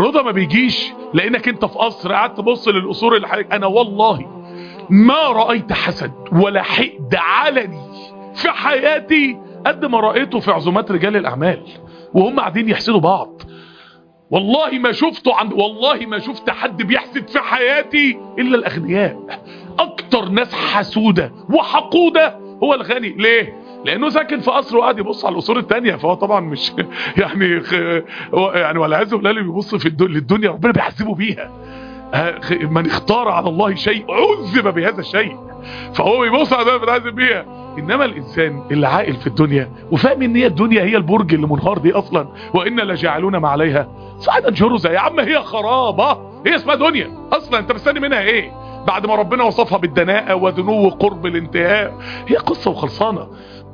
الرضا ما بيجيش لانك انت في قصر قعدت تبص للقصور اللي حواليك انا والله ما رأيت حسد ولا حقد علني في حياتي قد ما رأيته في عزومات رجال الأعمال وهم قاعدين يحسدوا بعض والله ما شفته عند والله ما شفت حد بيحسد في حياتي إلا الأغنياء أكتر ناس حسودة وحقودة هو الغني ليه؟ لأنه ساكن في قصر وقاعد يبص على القصور التانية فهو طبعا مش يعني خ... يعني والعياذ بالله اللي بيبص في الدنيا للدنيا ربنا بيحاسبه بيها من اختار على الله شيء عذب بهذا الشيء فهو بيبص على ده بيتعذب بيها انما الانسان اللي عاقل في الدنيا وفاهم ان هي الدنيا هي البرج اللي منهار دي اصلا وان لجاعلون ما عليها صعدا جرزا يا عم هي خرابه هي اسمها دنيا اصلا انت مستني منها ايه بعد ما ربنا وصفها بالدناءة ودنو قرب الانتهاء هي قصة وخلصانة